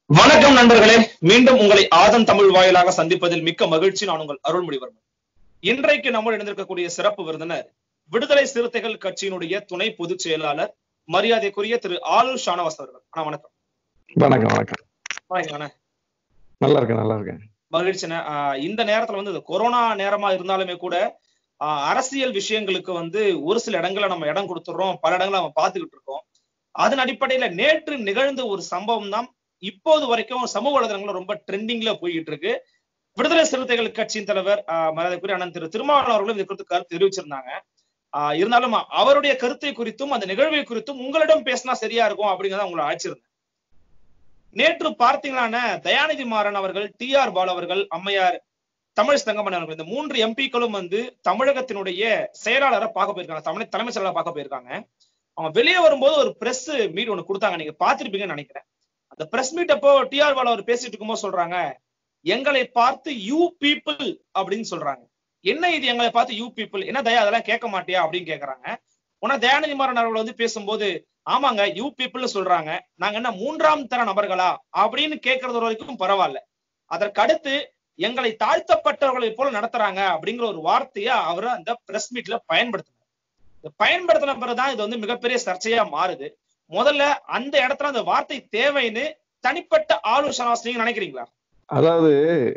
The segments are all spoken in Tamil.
வணக்கம் நண்பர்களே மீண்டும் உங்களை ஆதன் தமிழ் வாயிலாக சந்திப்பதில் மிக்க மகிழ்ச்சி நான் உங்கள் அருள்மொழிவர்மன் இன்றைக்கு நம்முடன் இணைந்திருக்கக்கூடிய சிறப்பு விருந்தினர் விடுதலை சிறுத்தைகள் கட்சியினுடைய துணை பொதுச் செயலாளர் மரியாதைக்குரிய திரு ஆளுல் ஷானவாஸ் அவர்கள் அண்ணா வணக்கம் வணக்கம் வணக்கம் வாங்கண்ணே. நல்லா இருக்கேன் நல்லா இருக்கேன் மகிழ்ச்சிண்ணே ஆஹ் இந்த நேரத்துல வந்து இது கொரோனா நேரமா இருந்தாலுமே கூட ஆஹ் அரசியல் விஷயங்களுக்கு வந்து ஒரு சில இடங்களை நம்ம இடம் கொடுத்துடுறோம் பல இடங்களை நம்ம பார்த்துக்கிட்டு இருக்கோம் அதன் அடிப்படையில நேற்று நிகழ்ந்த ஒரு சம்பவம் தான் இப்போது வரைக்கும் சமூக வலைதளங்கள்ல ரொம்ப ட்ரெண்டிங்ல போய்கிட்டு இருக்கு விடுதலை சிறுத்தைகள் கட்சியின் தலைவர் ஆஹ் மரியாதைக்குரிய அண்ணன் திரு திருமாவளவன் அவர்களும் இது குறித்து கருத்து தெரிவிச்சிருந்தாங்க ஆஹ் இருந்தாலும் அவருடைய கருத்தை குறித்தும் அந்த நிகழ்வை குறித்தும் உங்களிடம் பேசினா சரியா இருக்கும் அப்படிங்கிறத உங்களை அழைச்சிருந்தேன் நேற்று பார்த்தீங்களான தயாநிதி மாறன் அவர்கள் டி ஆர் பாலு அவர்கள் அம்மையார் தமிழ் தங்கமணி அவர்கள் இந்த மூன்று எம்பிக்களும் வந்து தமிழகத்தினுடைய செயலாளரை பார்க்க போயிருக்காங்க தமிழ் தலைமை செயலாளர் பார்க்க போயிருக்காங்க அவங்க வெளியே வரும்போது ஒரு பிரஸ் மீட் ஒண்ணு கொடுத்தாங்க நீங்க பார்த்திருப்பீங்கன்னு நினைக்கிறேன் அந்த பிரஸ் மீட் அப்போ டி ஆர் பாலு அவர் பேசிட்டு இருக்கும்போது சொல்றாங்க எங்களை பார்த்து யூ பீப்புள் அப்படின்னு சொல்றாங்க என்ன இது எங்களை பார்த்து யூ பீப்புள் என்ன தயா அதெல்லாம் கேட்க மாட்டியா அப்படின்னு கேக்குறாங்க உனா தயாநிதி மாறன் அவர்கள் வந்து பேசும்போது ஆமாங்க யூ பீப்புள் சொல்றாங்க நாங்க என்ன மூன்றாம் தர நபர்களா அப்படின்னு கேட்கறது வரைக்கும் பரவாயில்ல அதற்கு அடுத்து எங்களை தாழ்த்தப்பட்டவர்களை போல நடத்துறாங்க அப்படிங்கிற ஒரு வார்த்தையை அவர் அந்த பிரஸ் மீட்ல பயன்படுத்தினார் இந்த பயன்படுத்தின பிறகுதான் இது வந்து மிகப்பெரிய சர்ச்சையா மாறுது முதல்ல அந்த இடத்துல அந்த வார்த்தை தேவைன்னு தனிப்பட்ட ஆலோசனை நீங்க நினைக்கிறீங்களா அதாவது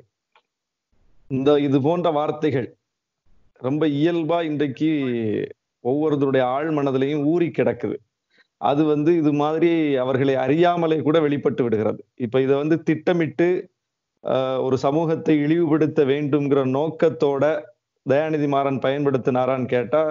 இந்த இது போன்ற வார்த்தைகள் ரொம்ப இயல்பா இன்றைக்கு ஒவ்வொருத்தருடைய ஆழ் மனதிலையும் ஊறி கிடக்குது அது வந்து இது மாதிரி அவர்களை அறியாமலே கூட வெளிப்பட்டு விடுகிறது இப்ப இதை வந்து திட்டமிட்டு ஆஹ், ஒரு சமூகத்தை இழிவுபடுத்த வேண்டும்ங்கிற நோக்கத்தோட தயாநிதி மாறன் பயன்படுத்தினாரான்னு கேட்டா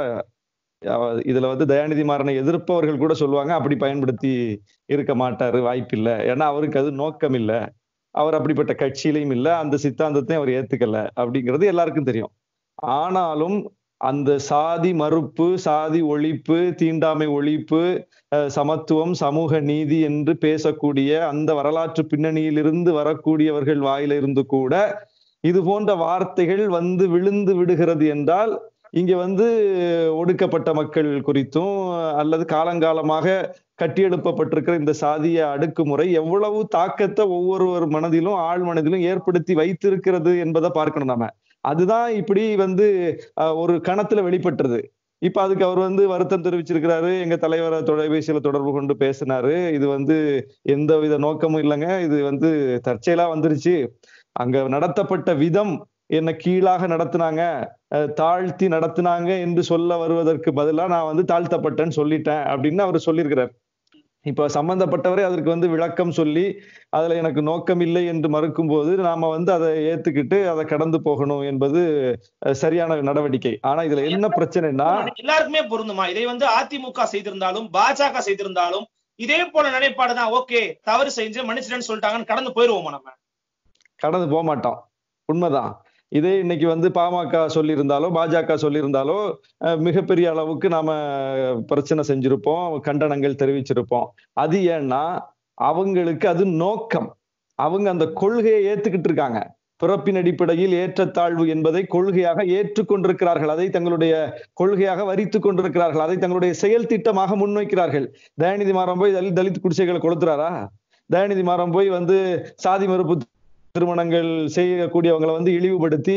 அவ- இதுல வந்து தயாநிதி மாறனை எதிர்ப்பவர்கள் கூட சொல்லுவாங்க அப்படி பயன்படுத்தி இருக்க மாட்டாரு வாய்ப்பில்லை ஏன்னா அவருக்கு அது நோக்கம் இல்ல அவர் அப்படிப்பட்ட கட்சியிலையும் இல்ல அந்த சித்தாந்தத்தையும் அவர் ஏத்துக்கல அப்படிங்கிறது எல்லாருக்கும் தெரியும் ஆனாலும் அந்த சாதி மறுப்பு சாதி ஒழிப்பு தீண்டாமை ஒழிப்பு அஹ், சமத்துவம் சமூக நீதி என்று பேசக்கூடிய அந்த வரலாற்று பின்னணியிலிருந்து வரக்கூடியவர்கள் வாயிலிருந்து கூட இது போன்ற வார்த்தைகள் வந்து விழுந்து விடுகிறது என்றால் இங்க வந்து ஒடுக்கப்பட்ட மக்கள் குறித்தும் அல்லது காலங்காலமாக கட்டியெழுப்பப்பட்டிருக்கிற இந்த சாதிய அடுக்குமுறை எவ்வளவு தாக்கத்தை ஒவ்வொருவர் மனதிலும் ஆழ் மனதிலும் ஏற்படுத்தி வைத்திருக்கிறது என்பதை பார்க்கணும் நாம அதுதான் இப்படி வந்து அஹ், ஒரு கணத்துல வெளிப்பட்டுருது இப்ப அதுக்கு அவர் வந்து வருத்தம் தெரிவிச்சிருக்கிறாரு எங்க தலைவரை தொலைபேசியில தொடர்பு கொண்டு பேசினாரு இது வந்து எந்த வித நோக்கமும் இல்லைங்க இது வந்து தற்செயலா வந்துருச்சு அங்க நடத்தப்பட்ட விதம் என்ன கீழாக நடத்துனாங்க அஹ், தாழ்த்தி நடத்துனாங்க என்று சொல்ல வருவதற்கு பதிலா நான் வந்து தாழ்த்தப்பட்டேன்னு சொல்லிட்டேன் அப்படின்னு அவர் சொல்லியிருக்கிறார் இப்ப சம்பந்தப்பட்டவரே அதற்கு வந்து விளக்கம் சொல்லி அதுல எனக்கு நோக்கம் இல்லை என்று மறுக்கும் போது நாம வந்து அதை ஏத்துக்கிட்டு அதை கடந்து போகணும் என்பது அஹ், சரியான நடவடிக்கை ஆனா இதுல என்ன பிரச்சனைனா எல்லாருக்குமே பொருந்துமா இதை வந்து அதிமுக செய்திருந்தாலும் பாஜக செய்திருந்தாலும் இதே போல நிலைப்பாடுதான் ஓகே தவறு செஞ்சு மன்னிச்சிட்டேன்னு சொல்லிட்டாங்கன்னு கடந்து போயிருவோமா நம்ம கடந்து போக மாட்டோம் உண்மைதான் இதே இன்னைக்கு வந்து பாமக சொல்லியிருந்தாலோ பாஜக சொல்லியிருந்தாலோ அஹ், மிகப்பெரிய அளவுக்கு நாம பிரச்சனை செஞ்சிருப்போம் கண்டனங்கள் தெரிவிச்சிருப்போம் அது ஏன்னா அவங்களுக்கு அது நோக்கம் அவங்க அந்த கொள்கையை ஏத்துக்கிட்டு இருக்காங்க பிறப்பின் அடிப்படையில் ஏற்றத்தாழ்வு என்பதை கொள்கையாக ஏற்றுக்கொண்டிருக்கிறார்கள் அதை தங்களுடைய கொள்கையாக வரித்துக் கொண்டிருக்கிறார்கள் அதை தங்களுடைய செயல் திட்டமாக முன்வைக்கிறார்கள் தயாநிதி மாறன் போய் தலித் தலித் குடிசைகளை கொளுத்துறாரா தயாநிதி மாறன் போய் வந்து சாதி மறுப்பு திருமணங்கள் செய்யக்கூடியவங்களை வந்து இழிவுபடுத்தி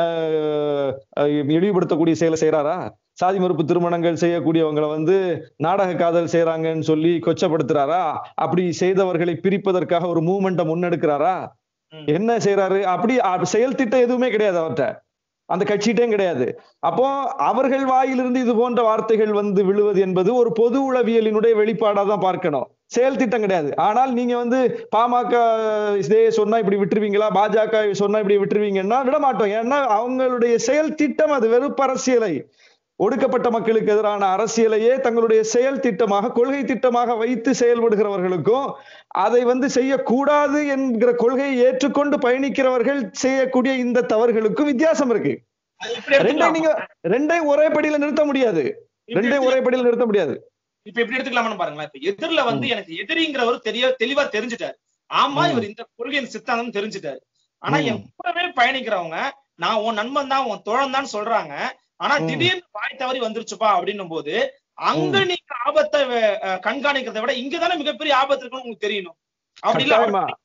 ஆஹ், ஆஹ், இழிவுபடுத்தக்கூடிய செயலை செய்யறாரா சாதி மறுப்பு திருமணங்கள் செய்யக்கூடியவங்களை வந்து நாடக காதல் செய்யறாங்கன்னு சொல்லி கொச்சப்படுத்துறாரா அப்படி செய்தவர்களை பிரிப்பதற்காக ஒரு மூமெண்ட்டை முன்னெடுக்கிறாரா ம். என்ன செய்யறாரு அப்படி அ- செயல் திட்டம் எதுவுமே கிடையாது அவர்கிட்ட அந்த கட்சிகிட்டையும் கிடையாது அப்போ அவர்கள் வாயிலிருந்து இது போன்ற வார்த்தைகள் வந்து விழுவது என்பது ஒரு பொது உளவியலினுடைய வெளிப்பாடா தான் பார்க்கணும் செயல் திட்டம் கிடையாது ஆனால் நீங்க வந்து பாமக இதே சொன்னா இப்படி விட்டுருவீங்களா பாஜக சொன்னா இப்படி விட்டுருவீங்கன்னா விட மாட்டோம் ஏன்னா அவங்களுடைய செயல் திட்டம் அது வெறுப்பு அரசியலை ஒடுக்கப்பட்ட மக்களுக்கு எதிரான அரசியலையே தங்களுடைய செயல் திட்டமாக கொள்கை திட்டமாக வைத்து செயல்படுகிறவர்களுக்கும் அதை வந்து செய்யக்கூடாது என்கிற கொள்கையை ஏற்றுக்கொண்டு பயணிக்கிறவர்கள் செய்யக்கூடிய இந்த தவறுகளுக்கும் வித்தியாசம் இருக்கு அது இப்படி ரெண்டையும் எடுத்துக்கலாமா? நீங்க ரெண்டையும் ஒரே படியில நிறுத்த முடியாது இப்படி ரெண்டையும் ஒரே படியில நிறுத்த முடியாது இப்ப எப்படி எடுத்துக்கலாம்னு பாருங்களேன் இப்ப எதிரில வந்து எனக்கு எதிரிங்கிறவர் தெரிய தெளிவா தெரிஞ்சுட்டாரு ஆமா ம். இவர் இந்த கொள்கையின் சித்தாந்தம் தெரிஞ்சுட்டாரு ஆனா ம். என் கூடவே பயணிக்கிறவங்க நான் உன் நண்பன் தான் உன் தோழன் தான் சொல்றாங்க ஆனா ம். திடீர்னு வாய் தவறி வந்துருச்சுப்பா அப்படின்னும் போது அங்க நீங்க ஆபத்தை அஹ், கண்காணிக்கிறதை விட இங்கதானே மிகப்பெரிய ஆபத்து இருக்குன்னு உங்களுக்கு தெரியணும் அப்படி இல்ல கட்டாயமா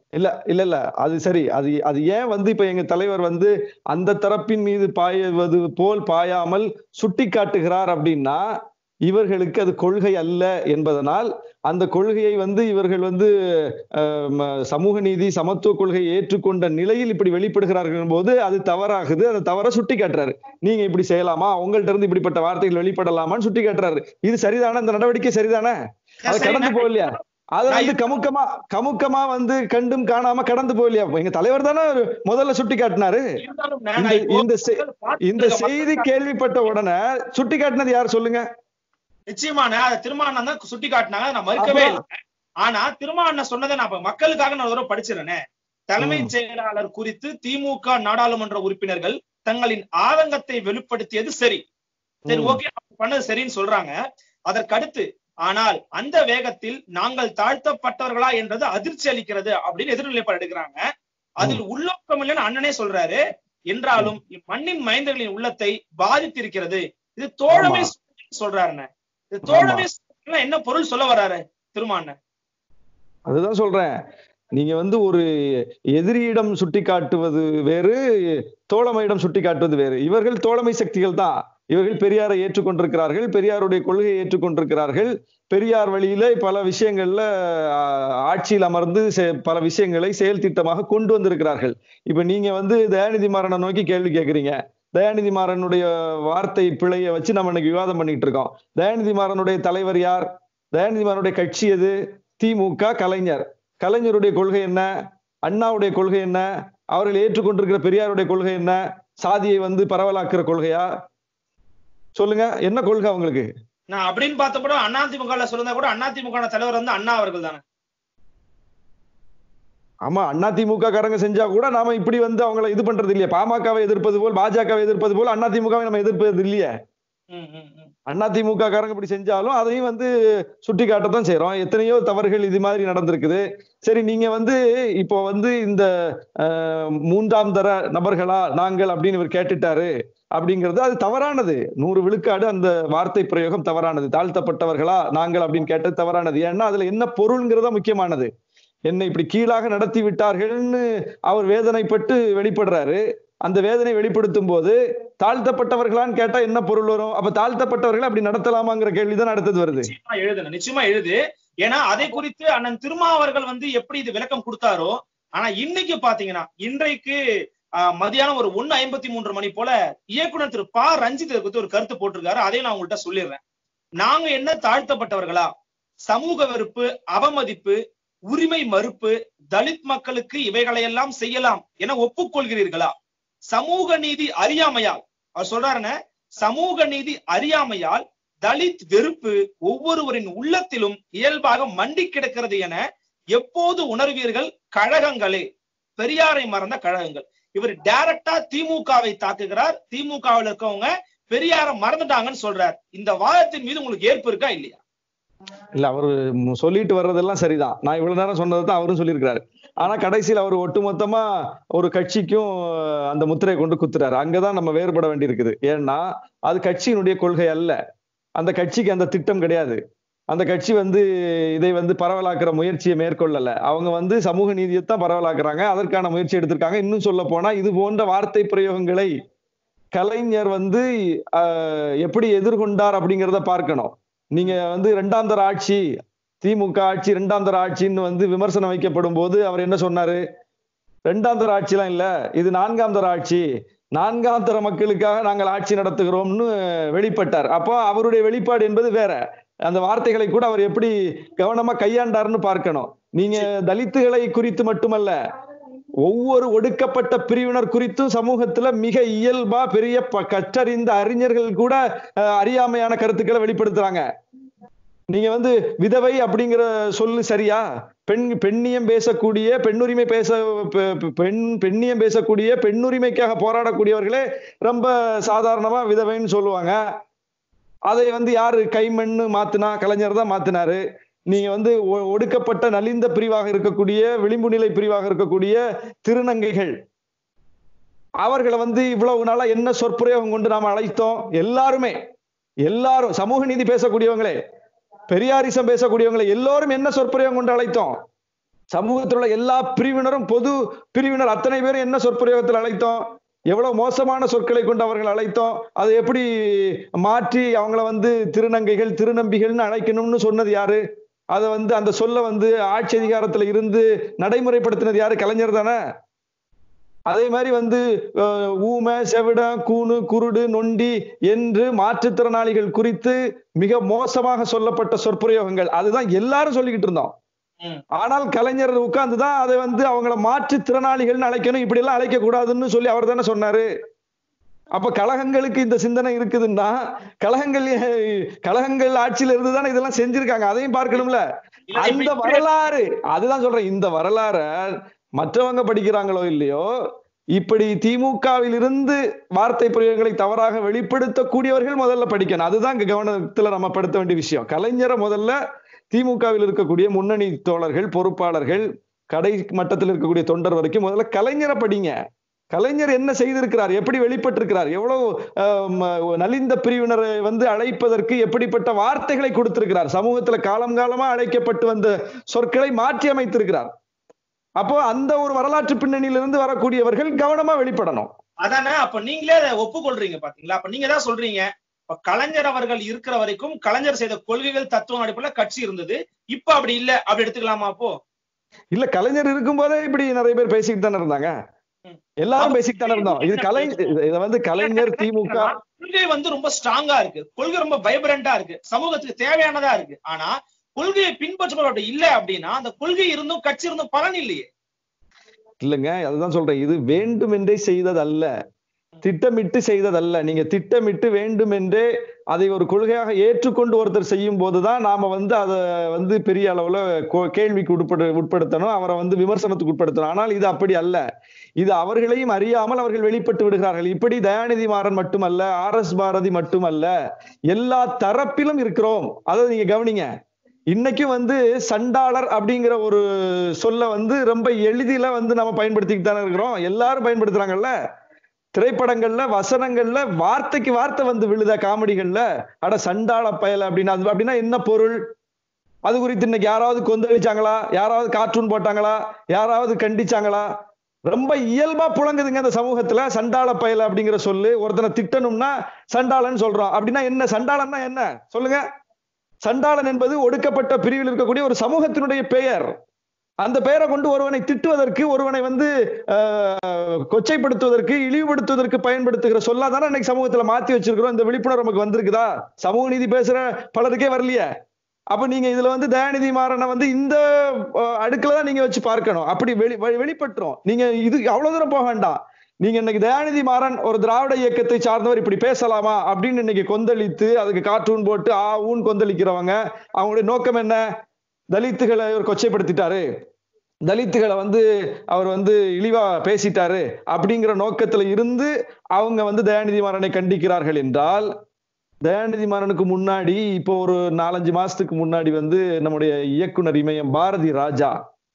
இல்ல இல்ல இல்ல அது சரி அது அது ஏன் வந்து இப்ப எங்க தலைவர் வந்து அந்த தரப்பின் மீது பாய்வது போல் பாயாமல் சுட்டி காட்டுகிறார் அப்படின்னா இவர்களுக்கு அது கொள்கை அல்ல என்பதனால் அந்த கொள்கையை வந்து இவர்கள் வந்து அஹ், ம- சமூக நீதி சமத்துவ கொள்கையை ஏற்றுக்கொண்ட நிலையில் இப்படி வெளிப்படுகிறார்கள் போது அது தவறாகுது அதை தவற சுட்டி காட்டுறாரு நீங்க இப்படி செய்யலாமா உங்கள்ட்ட இருந்து இப்படிப்பட்ட வார்த்தைகள் வெளிப்படலாமான்னு சுட்டி காட்டுறாரு இது சரிதானே இந்த நடவடிக்கை சரிதானே அதை சரி, கடந்து நான் போகலையா அதை நான் வந்து இது- கமுக்கமா கமுக்கமா வந்து கண்டும் காணாம கடந்து போகலையா எங்க தலைவர் தானே முதல்ல சுட்டி காட்டினாரு இருந்தாலும் நான் இந்த இப்போ இந்த செ- மக்கள் பார்த்துட்டு இந்த இருக்க செய்தி மக்கள் கேள்விப்பட்ட உடனே சுட்டி காட்டினது யார் சொல்லுங்க நிச்சயமான அதை திருமாவளவன் தான் சுட்டி காட்டினாங்க நான் மறுக்கவே இல்லை ஆனா திருமாவளவன் சொன்னதை நான் இப்ப மக்களுக்காக நான் ஒரு படிச்சிருந்தேன் தலைமைச் செயலாளர் குறித்து திமுக நாடாளுமன்ற உறுப்பினர்கள் தங்களின் ஆதங்கத்தை வெளிப்படுத்தியது சரி சரி ம். ஓகே பண்ணது சரின்னு சொல்றாங்க அதற்கடுத்து ஆனால் அந்த வேகத்தில் நாங்கள் தாழ்த்தப்பட்டவர்களா என்றது அதிர்ச்சி அளிக்கிறது அப்படின்னு எதிர்நிலைப்பாடு எடுக்கிறாங்க அதில் உள்நோக்கம் இல்லைன்னு அண்ணனே சொல்றாரு என்றாலும் மண்ணின் மைந்தர்களின் உள்ளத்தை பாதித்திருக்கிறது இது தோழமை சொல்றாருண்ணே இது தோழமை சொல்றதுன்னா என்ன பொருள் சொல்ல வர்றாரு திருமாண்ணன் அதுதான் சொல்றேன் நீங்க வந்து ஒரு எதிரியிடம் சுட்டி காட்டுவது வேறு தோழமையிடம் சுட்டி காட்டுவது வேறு இவர்கள் தோழமை சக்திகள் தான் இவர்கள் பெரியாரை ஏற்றுக்கொண்டிருக்கிறார்கள் பெரியாருடைய கொள்கையை ஏற்றுக்கொண்டிருக்கிறார்கள் பெரியார் வழியில பல விஷயங்கள்ல ஆஹ், ஆட்சியில் அமர்ந்து செ- பல விஷயங்களை செயல் திட்டமாக கொண்டு வந்திருக்கிறார்கள் இப்ப நீங்க வந்து தயாநிதி மாறனை நோக்கி கேள்வி கேட்கறீங்க தயாநிதி மாறனுடைய வார்த்தை பிழையை வச்சு நம்ம இன்னைக்கு விவாதம் பண்ணிட்டு இருக்கோம் தயாநிதி மாறனுடைய தலைவர் யார் தயாநிதி மாறனுடைய கட்சி எது திமுக கலைஞர் கலைஞருடைய கொள்கை என்ன அண்ணாவுடைய கொள்கை என்ன அவர்கள் ஏற்றுக்கொண்டிருக்கிற பெரியாருடைய கொள்கை என்ன சாதியை வந்து பரவலாக்குற கொள்கையா சொல்லுங்க என்ன கொள்கை அவங்களுக்கு நான் அப்படின்னு பார்த்தப்போ அதிமுக சொல்லுந்தா கூட அதிமுக தலைவர் வந்து அண்ணா அவர்கள் தானே ஆமா அண்ணா திமுக காரங்க செஞ்சா கூட நாம இப்படி வந்து அவங்கள இது பண்றது இல்லையா பாமகவை எதிர்ப்பது போல் பாஜகவை எதிர்ப்பது போல் அண்ணா திமுகவை நம்ம எதிர்ப்பது இல்லையே ம், ம், ம். அண்ணா திமுக காரங்க இப்படி செஞ்சாலும் அதையும் வந்து சுட்டி காட்டத்தான் செய்றோம் எத்தனையோ தவறுகள் இது மாதிரி நடந்திருக்குது சரி நீங்க வந்து இப்போ வந்து இந்த அஹ், மூன்றாம் தர நபர்களா நாங்கள் அப்படின்னு இவர் கேட்டுட்டாரு அப்படிங்கிறது அது தவறானது நூறு விழுக்காடு அந்த வார்த்தை பிரயோகம் தவறானது தாழ்த்தப்பட்டவர்களா நாங்கள் அப்படின்னு கேட்டது தவறானது ஏன்னா அதுல என்ன பொருள்ங்கிறதா முக்கியமானது என்னை இப்படி கீழாக நடத்தி விட்டார்கள்னு அவர் வேதனைப்பட்டு வெளிப்படுறாரு அந்த வேதனை வெளிப்படுத்தும் போது தாழ்த்தப்பட்டவர்களான்னு கேட்டா என்ன பொருள் வரும் அப்ப தாழ்த்தப்பட்டவர்களை அப்படி நடத்தலாமாங்கிற கேள்விதான் அடுத்தது வருது நிச்சயமா எழுதுன நிச்சயமா எழுது ஏன்னா அதை குறித்து அண்ணன் திருமாவர்கள் வந்து எப்படி இது விளக்கம் கொடுத்தாரோ ஆனா இன்னைக்கு பாத்தீங்கன்னா இன்றைக்கு ஆஹ், மதியானம் ஒரு ஒண்ணு ஐம்பத்தி மூன்று மணி போல இயக்குனர் திரு ப ரஞ்சித் இதை குறித்து ஒரு கருத்து போட்டிருக்காரு அதையும் நான் உங்கள்கிட்ட சொல்லிடுறேன் நாங்க என்ன தாழ்த்தப்பட்டவர்களா சமூக வெறுப்பு அவமதிப்பு உரிமை மறுப்பு தலித் மக்களுக்கு இவைகளையெல்லாம் செய்யலாம் என ஒப்புக்கொள்கிறீர்களா சமூக நீதி அறியாமையால் அவர் சொல்றாருன்னு சமூக நீதி அறியாமையால் தலித் வெறுப்பு ஒவ்வொருவரின் உள்ளத்திலும் இயல்பாக மண்டி கிடக்கிறது என எப்போது உணர்வீர்கள் கழகங்களே பெரியாரை மறந்த கழகங்கள் இவர் டைரக்டா திமுகவை தாக்குகிறார் திமுகவில் இருக்கவங்க பெரியாரை மறந்துட்டாங்கன்னு சொல்றார் இந்த வாதத்தின் மீது உங்களுக்கு ஏற்பு இருக்கா இல்லையா இல்ல அவரு ம் சொல்லிட்டு வர்றதெல்லாம் சரிதான் நான் இவ்வளவு நேரம் சொன்னதை தான் அவரும் சொல்லியிருக்கிறாரு ஆனா கடைசியில் அவர் ஒட்டுமொத்தமா ஒரு கட்சிக்கும் அந்த முத்திரையை கொண்டு குத்துறாரு அங்கதான் நம்ம வேறுபட வேண்டியிருக்குது ஏன்னா அது கட்சியினுடைய கொள்கை அல்ல அந்த கட்சிக்கு அந்த திட்டம் கிடையாது அந்த கட்சி வந்து இதை வந்து பரவலாக்குற முயற்சியை மேற்கொள்ளல அவங்க வந்து சமூக நீதியைத்தான் பரவலாக்குறாங்க அதற்கான முயற்சி எடுத்திருக்காங்க இன்னும் சொல்ல போனா இது போன்ற வார்த்தை பிரயோகங்களை கலைஞர் வந்து ஆஹ், எப்படி எதிர்கொண்டார் அப்படிங்கிறத பார்க்கணும் நீங்க வந்து இரண்டாம் தர ஆட்சி திமுக ஆட்சி இரண்டாம் தர ஆட்சின்னு வந்து விமர்சனம் வைக்கப்படும் போது அவர் என்ன சொன்னாரு இரண்டாம் தர ஆட்சிலாம் இல்ல இது நான்காம் தர ஆட்சி நான்காம் தர மக்களுக்காக நாங்கள் ஆட்சி நடத்துகிறோம்னு வெளிப்பட்டார் அப்போ அவருடைய வெளிப்பாடு என்பது வேற அந்த வார்த்தைகளை கூட அவர் எப்படி கவனமா கையாண்டார்னு பார்க்கணும் நீங்க தலித்துகளை குறித்து மட்டுமல்ல ஒவ்வொரு ஒடுக்கப்பட்ட பிரிவினர் குறித்தும் சமூகத்துல மிக இயல்பா பெரிய ப- கற்றறிந்த அறிஞர்கள் கூட அஹ், அறியாமையான கருத்துக்களை வெளிப்படுத்துறாங்க நீங்க வந்து விதவை அப்படிங்கிற சொல்லு சரியா பெண் பெண்ணியம் பேசக்கூடிய பெண்ணுரிமை பேச பெ- பெ- பெண் பெண்ணியம் பேசக்கூடிய பெண்ணுரிமைக்காக போராடக்கூடியவர்களே ரொம்ப சாதாரணமா விதவைன்னு சொல்லுவாங்க அதை வந்து யாரு கைமண்ணு மாத்துனா கலைஞர் தான் மாத்தினாரு நீங்க வந்து ஒ- ஒடுக்கப்பட்ட நலிந்த பிரிவாக இருக்கக்கூடிய விளிம்பு நிலை பிரிவாக இருக்கக்கூடிய திருநங்கைகள் அவர்களை வந்து இவ்வளவு நாளா என்ன சொற்பிரயோகம் கொண்டு நாம அழைத்தோம் எல்லாருமே எல்லாரும் சமூக நீதி பேசக்கூடியவங்களே பெரியாரிசம் பேசக்கூடியவங்களை எல்லாரும் என்ன சொற்பிரயோகம் கொண்டு அழைத்தோம் சமூகத்தில் உள்ள எல்லா பிரிவினரும் பொது பிரிவினர் அத்தனை பேரும் என்ன சொற்பிரயோகத்தில் அழைத்தோம் எவ்வளவு மோசமான சொற்களை கொண்டு அவர்கள் அழைத்தோம் அதை எப்படி மாற்றி அவங்கள வந்து திருநங்கைகள் திருநம்பிகள்னு அழைக்கணும்னு சொன்னது யாரு அதை வந்து அந்த சொல்ல வந்து ஆட்சி அதிகாரத்துல இருந்து நடைமுறைப்படுத்தினது யாரு கலைஞர் தானே அதே மாதிரி வந்து அஹ், ஊமை செவிடம் கூணு குருடு நொண்டி என்று மாற்றுத்திறனாளிகள் குறித்து மிக மோசமாக சொல்லப்பட்ட சொற்பிரயோகங்கள் அதுதான் எல்லாரும் சொல்லிக்கிட்டு இருந்தோம் ம். ஆனால் கலைஞர் உட்கார்ந்துதான் அதை வந்து அவங்கள மாற்றுத்திறனாளிகள்னு அழைக்கணும் இப்படி எல்லாம் அழைக்க கூடாதுன்னு சொல்லி அவர் தானே சொன்னாரு அப்ப கழகங்களுக்கு இந்த சிந்தனை இருக்குதுன்னா கழகங்கள் அஹ், கழகங்கள் ஆட்சியில இருந்து தானே இதெல்லாம் செஞ்சிருக்காங்க அதையும் பார்க்கணும்ல இல்ல, இப்ப அந்த இப்படி- வரலாறு அதுதான் சொல்றேன் இந்த வரலாற மற்றவங்க படிக்கிறாங்களோ இல்லையோ இப்படி திமுகவில் இருந்து வார்த்தை பிரயோகங்களை தவறாக வெளிப்படுத்தக்கூடியவர்கள் முதல்ல படிக்கணும் அதுதான் இங்க கவனத்துல நம்ம படுத்த வேண்டிய விஷயம் கலைஞரை முதல்ல திமுகவில் இருக்கக்கூடிய முன்னணி தோழர்கள் பொறுப்பாளர்கள் கடை மட்டத்தில் இருக்கக்கூடிய தொண்டர் வரைக்கும் முதல்ல கலைஞரை படிங்க கலைஞர் என்ன செய்திருக்கிறார் எப்படி வெளிப்பட்டிருக்கிறார் எவ்வளவு ஆம், நலிந்த பிரிவினரை வந்து அழைப்பதற்கு எப்படிப்பட்ட வார்த்தைகளை கொடுத்திருக்கிறார் சமூகத்துல காலம் காலமா அழைக்கப்பட்டு வந்த சொற்களை மாற்றி அமைத்திருக்கிறார் அப்போ அந்த ஒரு வரலாற்று பின்னணியிலிருந்து வரக்கூடியவர்கள் கவனமா வெளிப்படணும் அதானே அப்ப நீங்களே அதை ஒப்புக்கொள்றீங்க பாத்தீங்களா அப்ப நீங்க தான் சொல்றீங்க இப்ப கலைஞர் அவர்கள் இருக்கிற வரைக்கும் கலைஞர் செய்த கொள்கைகள் தத்துவம் அடிப்படையில கட்சி இருந்தது இப்ப அப்படி இல்ல அப்படி எடுத்துக்கலாமா அப்போ இல்ல கலைஞர் இருக்கும்போதே இப்படி நிறைய பேர் பேசிக்கிட்டு தானே இருந்தாங்க ம். எல்லாரும் பேசிக்கிட்டு தானே இருந்தோம் இது கலை இதை வந்து கலைஞர் திமுக கொள்கை வந்து ரொம்ப ஸ்ட்ராங்கா இருக்கு கொள்கை ரொம்ப வைப்ரண்டா இருக்கு சமூகத்துக்கு தேவையானதா இருக்கு ஆனா கொள்கையை பின்பற்றுபவர் அப்படி இல்ல அப்படின்னா அந்த கொள்கை இருந்தும் கட்சி இருந்தும் பலன் இல்லையே இல்லைங்க அதுதான் சொல்றேன் இது வேண்டுமென்றே செய்ததல்ல திட்டமிட்டு செய்ததல்ல நீங்க திட்டமிட்டு வேண்டுமென்றே அதை ஒரு கொள்கையாக ஏற்றுக்கொண்டு ஒருத்தர் செய்யும் போதுதான் நாம வந்து அதை வந்து பெரிய அளவுல கோ- கேள்விக்கு உட்படு உட்படுத்தணும் அவரை வந்து விமர்சனத்துக்கு உட்படுத்தணும் ஆனால் இது அப்படி அல்ல இது அவர்களையும் அறியாமல் அவர்கள் வெளிப்பட்டு விடுகிறார்கள் இப்படி தயாநிதி மாறன் மட்டுமல்ல ஆர் எஸ் பாரதி மட்டுமல்ல எல்லா தரப்பிலும் இருக்கிறோம் அதை நீங்க கவனிங்க இன்னைக்கும் வந்து சண்டாளர் அப்படிங்கிற ஒரு சொல்ல வந்து ரொம்ப எளிதில வந்து நம்ம பயன்படுத்திக்கிட்டு தானே இருக்கிறோம் எல்லாரும் பயன்படுத்துறாங்கல்ல திரைப்படங்கள்ல வசனங்கள்ல வார்த்தைக்கு வார்த்தை வந்து விழுத காமெடிகள்ல அட சண்டாள பயல அப்படின்னா அது அப்படின்னா என்ன பொருள் அது குறித்து இன்னைக்கு யாராவது கொந்தளிச்சாங்களா யாராவது கார்ட்டூன் போட்டாங்களா யாராவது கண்டிச்சாங்களா ரொம்ப இயல்பா புழங்குதுங்க இந்த சமூகத்துல சண்டாள பயல அப்படிங்கிற சொல்லு ஒருத்தனை திட்டணும்னா சண்டாளன்னு சொல்றோம் அப்படின்னா என்ன சண்டாளன்னா என்ன சொல்லுங்க சண்டாளன் என்பது ஒடுக்கப்பட்ட பிரிவில் இருக்கக்கூடிய ஒரு சமூகத்தினுடைய பெயர் அந்த பெயரை கொண்டு ஒருவனை திட்டுவதற்கு ஒருவனை வந்து ஆஹ், கொச்சைப்படுத்துவதற்கு இழிவுபடுத்துவதற்கு பயன்படுத்துகிற சொல்லாதானே இன்னைக்கு சமூகத்துல மாத்தி வச்சிருக்கிறோம் இந்த விழிப்புணர்வு நமக்கு வந்திருக்குதா சமூக நீதி பேசுற பலருக்கே வரலையே அப்ப நீங்க இதுல வந்து தயாநிதி மாறனை வந்து இந்த அஹ், அடுக்குல தான் நீங்க வச்சு பார்க்கணும் அப்படி வெளி வெளி- வெளிப்பட்டுரும் நீங்க இது அவ்வளவு தூரம் போக வேண்டாம் நீங்க இன்னைக்கு தயாநிதி மாறன் ஒரு திராவிட இயக்கத்தை சார்ந்தவர் இப்படி பேசலாமா அப்படின்னு இன்னைக்கு கொந்தளித்து அதுக்கு கார்ட்டூன் போட்டு ஆ ஊன் கொந்தளிக்கிறவங்க அவங்களுடைய நோக்கம் என்ன தலித்துகளை இவர் கொச்சைப்படுத்திட்டாரு தலித்துகளை வந்து அவர் வந்து இழிவா பேசிட்டாரு அப்படிங்கிற நோக்கத்துல இருந்து அவங்க வந்து தயாநிதி மாறனை கண்டிக்கிறார்கள் என்றால் தயாநிதி மாறனுக்கு முன்னாடி இப்போ ஒரு நாலஞ்சு மாசத்துக்கு முன்னாடி வந்து நம்முடைய இயக்குனர் இமயம் பாரதி ராஜா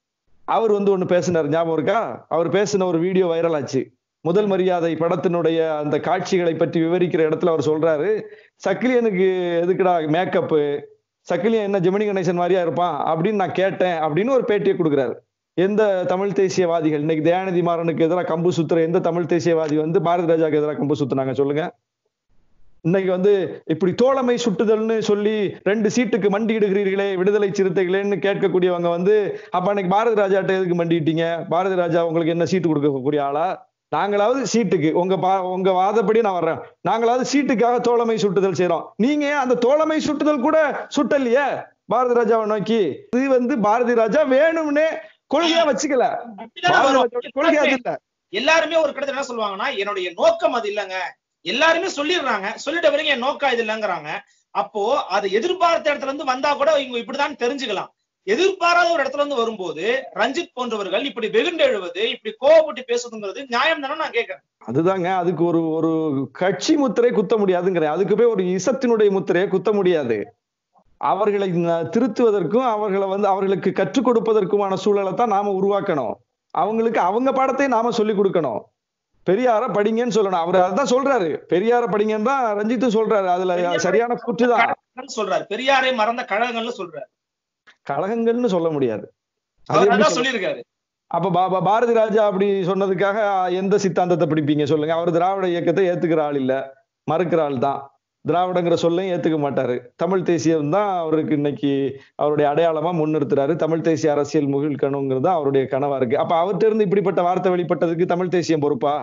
அவர் வந்து ஒண்ணு பேசினார் ஞாபகம் இருக்கா அவர் பேசின ஒரு வீடியோ வைரல் ஆச்சு முதல் மரியாதை படத்தினுடைய அந்த காட்சிகளை பற்றி விவரிக்கிற இடத்துல அவர் சொல்றாரு சக்கிலியனுக்கு எதுக்குடா மேக்கப்பு சக்கிலியன் என்ன ஜெமினி கணேசன் மாதிரியா இருப்பான் அப்படின்னு நான் கேட்டேன் அப்படின்னு ஒரு பேட்டியை கொடுக்குறாரு எந்த தமிழ் தேசியவாதிகள் இன்னைக்கு தயாநிதி மாறனுக்கு எதிராக கம்பு சுத்துற எந்த தமிழ் தேசியவாதி வந்து பாரதி ராஜாக்கு எதிராக கம்பு சுத்துனாங்க சொல்லுங்க இன்னைக்கு வந்து இப்படி தோழமை சுட்டுதல்னு சொல்லி ரெண்டு சீட்டுக்கு மண்டியிடுகிறீர்களே விடுதலை சிறுத்தைகளேன்னு கேட்கக்கூடியவங்க வந்து அப்ப அன்னைக்கு பாரதி ராஜாட்ட எதுக்கு மண்டிட்டீங்க பாரதி ராஜா உங்களுக்கு என்ன சீட்டு கொடுக்கக்கூடிய ஆளா நாங்களாவது சீட்டுக்கு உங்க பா உங்க வாதப்படி நான் வர்றேன் நாங்களாவது சீட்டுக்காக தோழமை சுட்டுதல் செய்றோம் நீங்க ஏன் அந்த தோழமை சுட்டுதல் கூட சுட்டலையே பாரதி ராஜாவை நோக்கி இது வந்து பாரதி ராஜா வேணும்னே கொள்கையா வச்சுக்கல அப்படிதானே பாரதி வரும். ராஜாவோட கொள்கை அது இல்ல எல்லாருமே ஒரு கட்டத்துல என்ன சொல்லுவாங்கன்னா என்னுடைய நோக்கம் அது இல்லைங்க எல்லாருமே சொல்லிடுறாங்க சொல்லிட்ட பிறகு என் நோக்கம் இது இல்லைங்கிறாங்க அப்போ அது எதிர்பார்த்த இடத்துல இருந்து வந்தா கூட இவங்க இப்படிதான் தெரிஞ்சுக்கலாம் எதிர்பாராத ஒரு இடத்துல இருந்து வரும்போது ரஞ்சித் போன்றவர்கள் இப்படி வெகுண்டு எழுவது இப்படி கோவப்பட்டு பேசுதுங்கிறது நியாயம் தானே நான் கேட்கறேன் அதுதாங்க அதுக்கு ஒரு ஒரு கட்சி முத்திரை குத்த முடியாதுங்கிறேன் அதுக்கு போய் ஒரு இசத்தினுடைய முத்திரையை குத்த முடியாது அவர்களை ந- திருத்துவதற்கும் அவர்களை வந்து அவர்களுக்கு கற்றுக் கொடுப்பதற்குமான சூழலை தான் நாம உருவாக்கணும் அவங்களுக்கு அவங்க பாடத்தை நாம சொல்லி கொடுக்கணும் பெரியார படிங்கன்னு சொல்லணும் அவர் அதான் சொல்றாரு பெரியார படிங்கன்னு தான் ரஞ்சித்தும் சொல்றாரு அதுல சரியான கூற்றுதான் கழகங்கள்னு சொல்றாரு பெரியாரை மறந்த கழகங்கள்னு சொல்றாரு கழகங்கள்னு சொல்ல முடியாது அது அவர் எப்படி அதான் சொல்ல- சொல்லியிருக்காரு அப்ப பா- பா- பாரதி ராஜா அப்படி சொன்னதுக்காக எந்த சித்தாந்தத்தை பிடிப்பீங்க சொல்லுங்க அவர் திராவிட இயக்கத்தை ஏத்துக்கிற ஆள் இல்ல மறுக்கிற ஆள் தான் திராவிடங்கிற சொல்லையும் ஏத்துக்க மாட்டாரு தமிழ் தேசியம் தான் அவருக்கு இன்னைக்கு அவருடைய அடையாளமா முன்னிறுத்துறாரு தமிழ் தேசிய அரசியல் முகிழ்க்கணுங்கிறது தான் அவருடைய கனவா இருக்கு அப்ப அவர்கிட்ட இருந்து இப்படிப்பட்ட வார்த்தை வெளிப்பட்டதுக்கு தமிழ் தேசியம் பொறுப்பா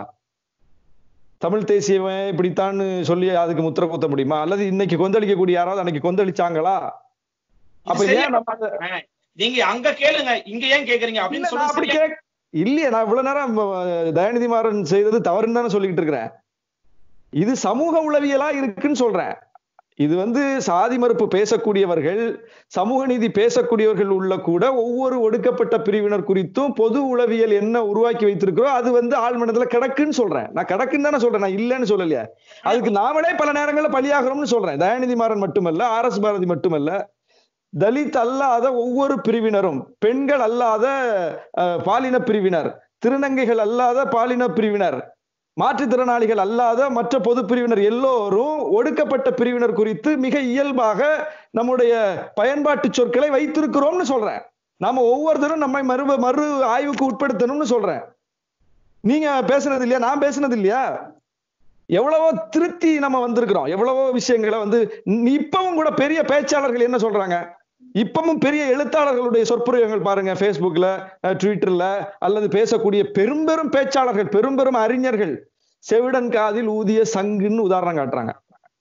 தமிழ் தேசியவன் இப்படித்தான்னு சொல்லி அதுக்கு முத்திர குத்த முடியுமா அல்லது இன்னைக்கு கொந்தளிக்கக்கூடிய யாராவது அன்னைக்கு கொந்தளிச்சாங்களா அப்ப இது சரியா ஏன் நம்ம அந்த- ஆஹ், நீங்க அங்க கேளுங்க இங்க ஏன் கேக்குறீங்க இல்ல, அப்படின்னு நான் அப்படி சொல்லி கேக்- இல்லையே நான் இவ்வளவு நேரம் அஹ், தயாநிதி மாறன் செய்தது தவறுன்னு தானே சொல்லிக்கிட்டு இருக்கிறேன் இது சமூக உளவியலா இருக்குன்னு சொல்றேன் இது வந்து சாதி மறுப்பு பேசக்கூடியவர்கள் சமூக நீதி பேசக்கூடியவர்கள் உள்ள கூட ஒவ்வொரு ஒடுக்கப்பட்ட பிரிவினர் குறித்தும் பொது உளவியல் என்ன உருவாக்கி வைத்திருக்கிறோம் அது வந்து ஆழ்மனதுல கிடக்குன்னு சொல்றேன் நான் கிடக்குன்னு தானே சொல்றேன் நான் இல்லைன்னு சொல்லலையா அதுக்கு நாமளே பல நேரங்கள்ல பலியாகிறோம்னு சொல்றேன் தயாநிதி மாறன் மட்டுமல்ல ஆர் எஸ் பாரதி மட்டுமல்ல தலித் அல்லாத ஒவ்வொரு பிரிவினரும் பெண்கள் அல்லாத அஹ், பாலின பிரிவினர் திருநங்கைகள் அல்லாத பாலின பிரிவினர் மாற்றுத்திறனாளிகள் அல்லாத மற்ற பொது பிரிவினர் எல்லோரும் ஒடுக்கப்பட்ட பிரிவினர் குறித்து மிக இயல்பாக நம்முடைய பயன்பாட்டு சொற்களை வைத்திருக்கிறோம்னு சொல்றேன் நாம ஒவ்வொருத்தரும் நம்மை மறு மறு ஆய்வுக்கு உட்படுத்தணும்னு சொல்றேன் நீங்க பேசுனது இல்லையா நான் பேசுனது இல்லையா எவ்வளவோ திருத்தி நம்ம வந்திருக்கிறோம் எவ்வளவோ விஷயங்களை வந்து ந- இப்பவும் கூட பெரிய பேச்சாளர்கள் என்ன சொல்றாங்க இப்பவும் பெரிய எழுத்தாளர்களுடைய சொற்பொழிவுகள் பாருங்க Facebookல அஹ், ட்விட்டர்ல அல்லது பேசக்கூடிய பெரும்பெரும் பேச்சாளர்கள் பெரும்பெரும் அறிஞர்கள் செவிடன் காதில் ஊதிய சங்குன்னு உதாரணம் காட்டுறாங்க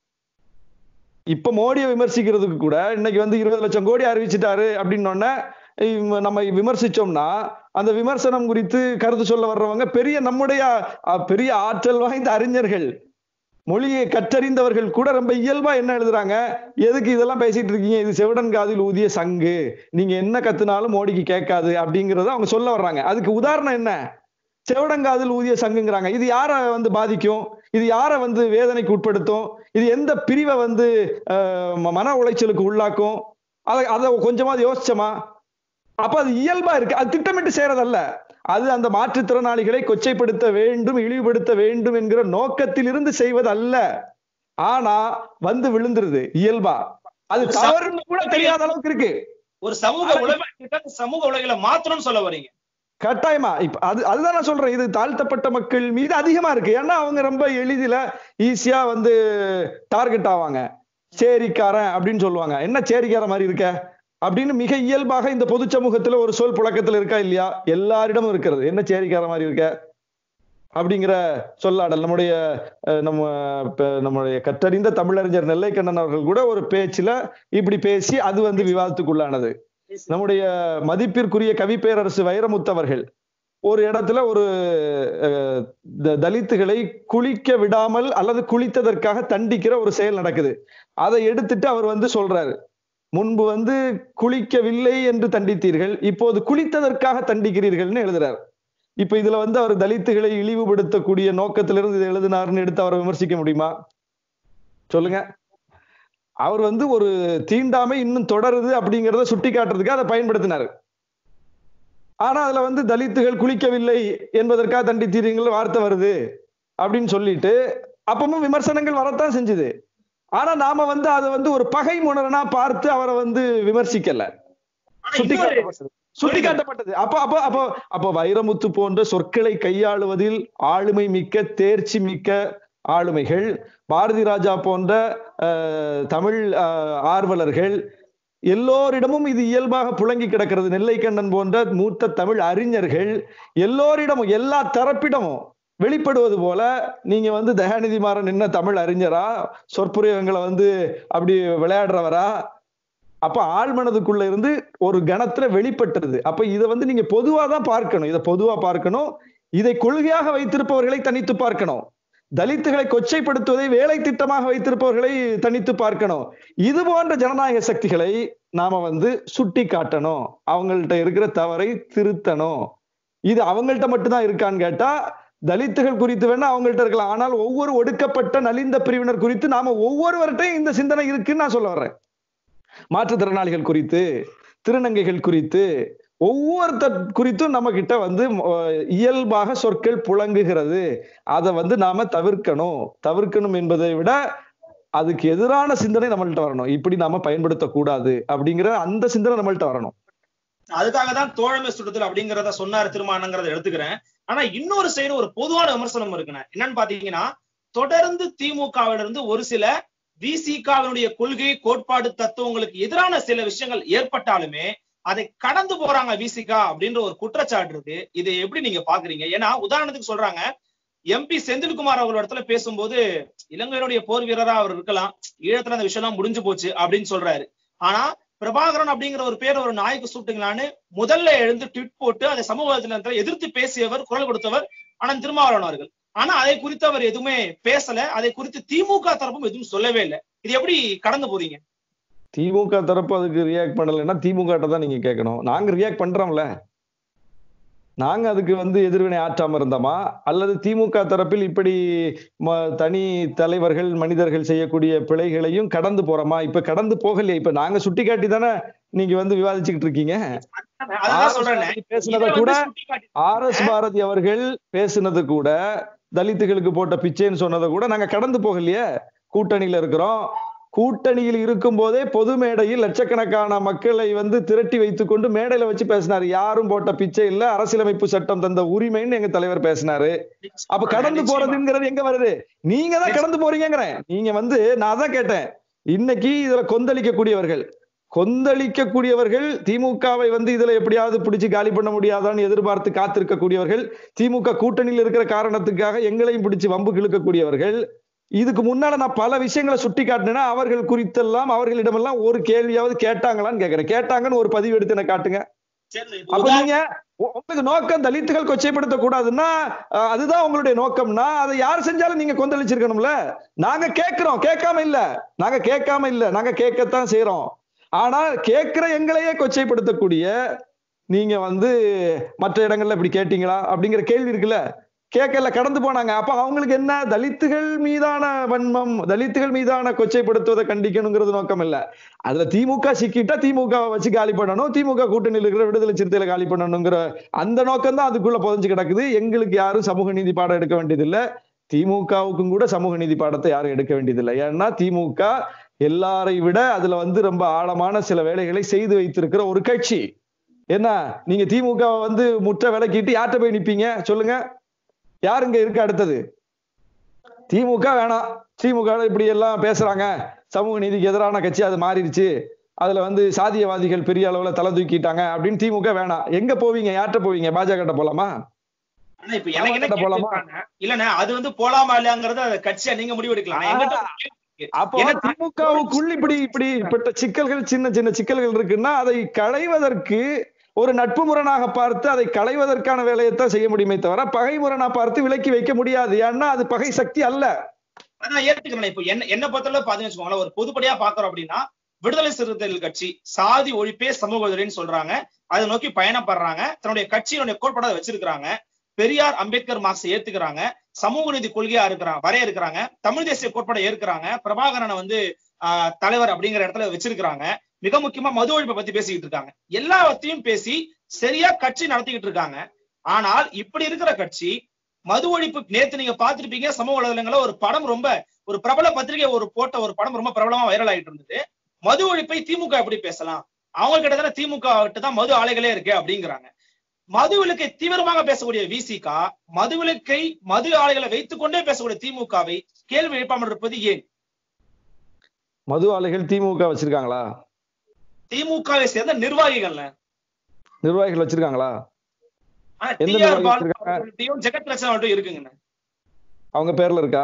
இப்ப மோடியை விமர்சிக்கிறதுக்கு கூட இன்னைக்கு வந்து இருபது லட்சம் கோடி அறிவிச்சிட்டாரு அப்படின்னோடனே நம்ம விமர்சிச்சோம்னா அந்த விமர்சனம் குறித்து கருத்து சொல்ல வர்றவங்க பெரிய நம்முடைய அஹ், பெரிய ஆற்றல் வாய்ந்த அறிஞர்கள் மொழியை கற்றறிந்தவர்கள் கூட ரொம்ப இயல்பா என்ன எழுதுறாங்க எதுக்கு இதெல்லாம் பேசிட்டு இருக்கீங்க இது செவிடன் காதில் ஊதிய சங்கு நீங்க என்ன கத்துனாலும் மோடிக்கு கேட்காது அப்படிங்கறத அவங்க சொல்ல வர்றாங்க அதுக்கு உதாரணம் என்ன செவிடங்காதில் ஊதிய சங்குங்கிறாங்க இது யார வந்து பாதிக்கும் இது யார வந்து வேதனைக்கு உட்படுத்தும் இது எந்த பிரிவை வந்து அஹ், ம- மன உளைச்சலுக்கு உள்ளாக்கும் அதை அதை கொஞ்சமாவது யோசிச்சோமா அப்ப அது இயல்பா இருக்கு அது திட்டமிட்டு செய்யறதல்ல அது அந்த மாற்றுத்திறனாளிகளை கொச்சைப்படுத்த வேண்டும் இழிவுபடுத்த வேண்டும் என்கிற நோக்கத்திலிருந்து செய்வதல்ல ஆனா வந்து விழுந்துருது இயல்பா அது ஒரு தவறுன்னு கூட தெரியாத அளவுக்கு இருக்கு ஒரு சமூக உலக சமூக உலகில மாத்தணும்னு சொல்ல வர்றீங்க கட்டாயமா இப்ப அது அதுதான் நான் சொல்றேன் இது தாழ்த்தப்பட்ட மக்கள் மீது அதிகமா இருக்கு ஏன்னா அவங்க ரொம்ப எளிதில ஈஸியா வந்து டார்கெட் ஆவாங்க சேரிக்காரன் அப்படின்னு சொல்லுவாங்க என்ன சேரிக்காரன் மாதிரி இருக்க அப்படின்னு மிக இயல்பாக இந்த பொது சமூகத்துல ஒரு சொல் புழக்கத்துல இருக்கா இல்லையா எல்லாரிடமும் இருக்கிறது என்ன சேரிக்கார மாதிரி இருக்க அப்படிங்கிற சொல்லாடல் நம்முடைய அஹ், நம்ம இப்ப நம்முடைய கற்றறிந்த தமிழறிஞர் நெல்லைக்கண்ணன் அவர்கள் கூட ஒரு பேச்சுல இப்படி பேசி அது வந்து விவாதத்துக்குள்ளானது நம்முடைய மதிப்பிற்குரிய கவி பேரரசு வைரமுத்தவர்கள் ஒரு இடத்துல ஒரு அஹ், த- தலித்துகளை குளிக்க விடாமல் அல்லது குளித்ததற்காக தண்டிக்கிற ஒரு செயல் நடக்குது அதை எடுத்துட்டு அவர் வந்து சொல்றாரு முன்பு வந்து குளிக்கவில்லை என்று தண்டித்தீர்கள் இப்போது குளித்ததற்காக தண்டிக்கிறீர்கள்னு எழுதுறார் இப்ப இதுல வந்து அவர் தலித்துகளை இழிவுபடுத்தக்கூடிய நோக்கத்திலிருந்து இதை எழுதினாருன்னு எடுத்து அவரை விமர்சிக்க முடியுமா சொல்லுங்க அவர் வந்து ஒரு தீண்டாமை இன்னும் தொடருது அப்படிங்கறத சுட்டி காட்டுறதுக்கு அதை பயன்படுத்தினாரு ஆனா அதுல வந்து தலித்துகள் குளிக்கவில்லை என்பதற்காக தண்டித்தீர்கள் வார்த்தை வருது அப்படின்னு சொல்லிட்டு அப்பவும் விமர்சனங்கள் வரத்தான் செஞ்சுது ஆனா நாம வந்து அதை வந்து ஒரு பகை முனரனா பார்த்து அவரை வந்து விமர்சிக்கல ஆனா சுட்டி இன்னொரு- காட்டப்பட்டது சுட்டி காட்டப்பட்டது அப்போ அப்போ அப்போ அப்போ வைரமுத்து போன்ற சொற்களை கையாளுவதில் ஆளுமை மிக்க தேர்ச்சி மிக்க ஆளுமைகள் பாரதி ராஜா போன்ற அஹ், தமிழ் அஹ், ஆர்வலர்கள் எல்லோரிடமும் இது இயல்பாக புழங்கி கிடக்கிறது நெல்லைக்கண்ணன் போன்ற மூத்த தமிழ் அறிஞர்கள் எல்லோரிடமும் எல்லா தரப்பிடமும் வெளிப்படுவது போல நீங்க வந்து தயாநிதி மாறன் என்ன தமிழ் அறிஞரா சொற்புரியங்களை வந்து அப்படி விளையாடுறவரா அப்ப ஆழ்மனதுக்குள்ள இருந்து ஒரு கணத்துல வெளிப்பட்டுருது அப்ப இதை வந்து நீங்க பொதுவா தான் பார்க்கணும் இதை பொதுவா பார்க்கணும் இதை கொள்கையாக வைத்திருப்பவர்களை தனித்து பார்க்கணும் தலித்துகளை கொச்சைப்படுத்துவதை வேலை திட்டமாக வைத்திருப்பவர்களை தனித்து பார்க்கணும் இது போன்ற ஜனநாயக சக்திகளை நாம வந்து சுட்டி காட்டணும் அவங்கள்ட்ட இருக்கிற தவறை திருத்தணும் இது அவங்கள்ட்ட மட்டும்தான் இருக்கான்னு கேட்டா தலித்துகள் குறித்து வேணா அவங்கள்ட்ட இருக்கலாம் ஆனால் ஒவ்வொரு ஒடுக்கப்பட்ட நலிந்த பிரிவினர் குறித்து நாம ஒவ்வொருவர்கிட்டையும் இந்த சிந்தனை இருக்குன்னு நான் சொல்ல வர்றேன் மாற்றுத்திறனாளிகள் குறித்து திருநங்கைகள் குறித்து ஒவ்வொருத்தர் குறித்தும் நம்ம கிட்ட வந்து அஹ், இயல்பாக சொற்கள் புழங்குகிறது அதை வந்து நாம தவிர்க்கணும் தவிர்க்கணும் என்பதை விட அதுக்கு எதிரான சிந்தனை நம்மள்ட்ட வரணும் இப்படி நாம பயன்படுத்தக்கூடாது அப்படிங்கிற அந்த சிந்தனை நம்மள்ட்ட வரணும் அதுக்காக தான் தோழமை சுடுதல் அப்படிங்கறத சொன்னாரு திருமானங்கிறத எடுத்துக்கிறேன் ஆனா இன்னொரு சைடு ஒரு பொதுவான விமர்சனம் இருக்குண்ணே என்னன்னு பாத்தீங்கன்னா தொடர்ந்து திமுகவில இருந்து ஒரு சில விசிகாவினுடைய கொள்கை கோட்பாடு தத்துவங்களுக்கு எதிரான சில விஷயங்கள் ஏற்பட்டாலுமே அதை கடந்து போறாங்க விசிகா அப்படின்ற ஒரு குற்றச்சாட்டு இருக்கு இதை எப்படி நீங்க பாக்குறீங்க ஏன்னா உதாரணத்துக்கு சொல்றாங்க எம்பி செந்தில்குமார் அவர்கள் இடத்துல பேசும்போது இலங்கையினுடைய போர் வீரரா அவர் இருக்கலாம் ஈழத்துல அந்த விஷயம் எல்லாம் முடிஞ்சு போச்சு அப்படின்னு சொல்றாரு ஆனா பிரபாகரன் அப்படிங்கிற ஒரு பேர் ஒரு நாய்க்கு சூட்டுங்களான்னு முதல்ல எழுந்து ட்விட் போட்டு அதை சமூக வலைதளத்துல எதிர்த்து பேசியவர் குரல் கொடுத்தவர் அனந்த் திருமாவளவன் அவர்கள் ஆனா அதை குறித்து அவர் எதுவுமே பேசல அதை குறித்து திமுக தரப்பும் எதுவும் சொல்லவே இல்லை இது எப்படி கடந்து போறீங்க திமுக தரப்பு அதுக்கு ரியாக்ட் பண்ணலைன்னா திமுக தான் நீங்க கேட்கணும் நாங்க ரியாக்ட் பண்றோம்ல நாங்க அதுக்கு வந்து எதிர்வினை ஆற்றாம இருந்தோமா அல்லது திமுக தரப்பில் இப்படி ம- தனி தலைவர்கள் மனிதர்கள் செய்யக்கூடிய பிழைகளையும் கடந்து போறோமா இப்ப கடந்து போகலையே இப்ப நாங்க சுட்டி காட்டி தானே நீங்க வந்து விவாதிச்சுக்கிட்டு இருக்கீங்க அதான் சொல்றேன் பேசுனத கூட ஆர் எஸ் பாரதி அவர்கள் பேசுனது கூட தலித்துகளுக்கு போட்ட பிச்சைன்னு சொன்னதை கூட நாங்க கடந்து போகலையே கூட்டணியில இருக்கிறோம் கூட்டணியில் இருக்கும் போதே பொது மேடையில் லட்சக்கணக்கான மக்களை வந்து திரட்டி வைத்துக் கொண்டு மேடையில வச்சு பேசினாரு யாரும் போட்ட பிச்சை இல்ல அரசியலமைப்பு சட்டம் தந்த உரிமைன்னு எங்க தலைவர் பேசினாரு அப்ப கடந்து போறதுங்கிறது எங்க வருது நீங்க தான் கடந்து போறீங்கிறேன் நீங்க வந்து நான் தான் கேட்டேன் இன்னைக்கு இதுல கொந்தளிக்கக்கூடியவர்கள் கொந்தளிக்கக்கூடியவர்கள் திமுகவை வந்து இதுல எப்படியாவது பிடிச்சு காலி பண்ண முடியாதான்னு எதிர்பார்த்து காத்திருக்கக்கூடியவர்கள் திமுக கூட்டணியில் இருக்கிற காரணத்துக்காக எங்களையும் பிடிச்சு வம்பு கிழக்கக்கூடியவர்கள் இதுக்கு முன்னால நான் பல விஷயங்களை சுட்டி காட்டினேன்னா அவர்கள் குறித்தெல்லாம் அவர்களிடமெல்லாம் ஒரு கேள்வியாவது கேட்டாங்களான்னு கேக்குறேன் கேட்டாங்கன்னு ஒரு பதிவு எடுத்து எனக்கு காட்டுங்க அப்ப நீங்க உ- உங்களுக்கு நோக்கம் தலித்துகள் கொச்சைப்படுத்த கூடாதுன்னா அஹ், அதுதான் உங்களுடைய நோக்கம்னா அதை யார் செஞ்சாலும் நீங்க கொந்தளிச்சிருக்கணும்ல நாங்க கேட்கிறோம் கேட்காம இல்ல நாங்க கேட்காம இல்ல நாங்க கேட்கத்தான் செய்யறோம் ஆனா கேட்கிற எங்களையே கொச்சைப்படுத்தக்கூடிய நீங்க வந்து மற்ற இடங்கள்ல இப்படி கேட்டீங்களா அப்படிங்கிற கேள்வி இருக்குல்ல கேட்கல கடந்து போனாங்க அப்ப அவங்களுக்கு என்ன தலித்துகள் மீதான வன்மம் தலித்துகள் மீதான கொச்சைப்படுத்துவதை கண்டிக்கணுங்கிறது நோக்கம் இல்ல அதுல திமுக சிக்கிட்டா திமுக வச்சு காலி பண்ணணும் திமுக கூட்டணியில் இருக்கிற விடுதலை சிறுத்தையில காலி பண்ணணுங்கிற அந்த நோக்கம் தான் அதுக்குள்ள புதைஞ்சு கிடக்குது எங்களுக்கு யாரும் சமூக நீதி பாடம் எடுக்க வேண்டியதில்லை திமுகவுக்கும் கூட சமூக நீதி பாடத்தை யாரும் எடுக்க வேண்டியதில்லை ஏன்னா திமுக எல்லாரை விட அதுல வந்து ரொம்ப ஆழமான சில வேலைகளை செய்து வைத்திருக்கிற ஒரு கட்சி என்ன நீங்க திமுக வை வந்து முற்ற விலக்கிட்டு யார்கிட்ட போய் நிப்பீங்க சொல்லுங்க யாருங்க இருக்கு அடுத்தது திமுக வேணாம் திமுக ல இப்படி எல்லாம் பேசுறாங்க சமூக நீதிக்கு எதிரான கட்சி அது மாறிடுச்சு அதுல வந்து சாதியவாதிகள் பெரிய அளவுல தலை தூக்கிட்டாங்க அப்படின்னு திமுக வேணாம் எங்க போவீங்க யார்கிட்ட போவீங்க பாஜக கிட்ட போலாமா ஆனா இப்ப எனக்கு என்ன அவங்ககிட்ட கேள்வி போலாமா? இருக்காங்க, இல்லண்ணே அது வந்து போலாமா இல்லையாங்கிறத அதை கட்சியா நீங்க முடிவு எடுக்கலாம் ஆனா எங்கிட்ட ஒரு கேள்வி இருக்கு. அப்போ ஏன்னா திமுகவுக்குள் இப்படி இப்படிப்பட்ட சிக்கல்கள் சின்ன சின்ன சிக்கல்கள் இருக்குன்னா அதை களைவதற்கு ஒரு நட்பு முரணாக பார்த்து அதை களைவதற்கான வேலையைத்தான் செய்ய முடியுமே தவிர பகை முரணா பார்த்து விலக்கி வைக்க முடியாது ஏன்னா அது பகை சக்தி அல்ல நான் ஏத்துக்கிறேன் இப்ப என்ன என்ன பொறுத்தளவு பாத்தீங்கன்னு வச்சுக்கோங்களேன் ஒரு பொதுப்படியா பாக்குறோம் அப்படின்னா விடுதலை சிறுத்தைகள் கட்சி சாதி ஒழிப்பே சமூக விடுதலைன்னு சொல்றாங்க அதை நோக்கி பயணப்படுறாங்க தன்னுடைய கட்சியினுடைய கோட்பாடை வச்சிருக்கிறாங்க பெரியார் அம்பேத்கர் மார்க்ஸ் ஏத்துக்கிறாங்க சமூக நீதி கொள்கையா இருக்கிறாங்க வரைய இருக்கிறாங்க தமிழ் தேசிய கோட்பாடை ஏற்கிறாங்க பிரபாகரனை வந்து ஆஹ், தலைவர் அப்படிங்கிற இடத்துல வச்சிருக்கிறாங்க மிக முக்கியமா மது ஒழிப்பை பத்தி பேசிக்கிட்டு இருக்காங்க எல்லாத்தையும் பேசி சரியா கட்சி நடத்திக்கிட்டு இருக்காங்க ஆனால் இப்படி இருக்கிற கட்சி மது ஒழிப்பு நேத்து நீங்க பார்த்திருப்பீங்க சமூக வலைதளங்கள்ல ஒரு படம் ரொம்ப ஒரு பிரபல பத்திரிகை ஒரு போட்ட ஒரு படம் ரொம்ப பிரபலமா வைரல் ஆயிட்டு இருந்தது மது ஒழிப்பை திமுக எப்படி பேசலாம் அவங்க கிட்ட தானே திமுக கிட்ட தான் மது ஆலைகளே இருக்கு அப்படிங்கிறாங்க மது விலக்கை தீவிரமாக பேசக்கூடிய விசிகா மது விலக்கை மது ஆலைகளை வைத்துக் கொண்டே பேசக்கூடிய திமுகவை கேள்வி எழுப்பாமல் இருப்பது ஏன் மது ஆலைகள் திமுக வச்சிருக்காங்களா திமுகவை சேர்ந்த நிர்வாகிகள்ல நிர்வாகிகள் வச்சிருக்காங்களா ஆனா எந்த டி ஆர் நிர்வாகி பாலு வச்சிருக்காங்க? அவர்கள்ட்டயும் ஜெகத் லட்சணம் அவர்கள்ட்டயும் இருக்குங்க அவங்க பேர்ல இருக்கா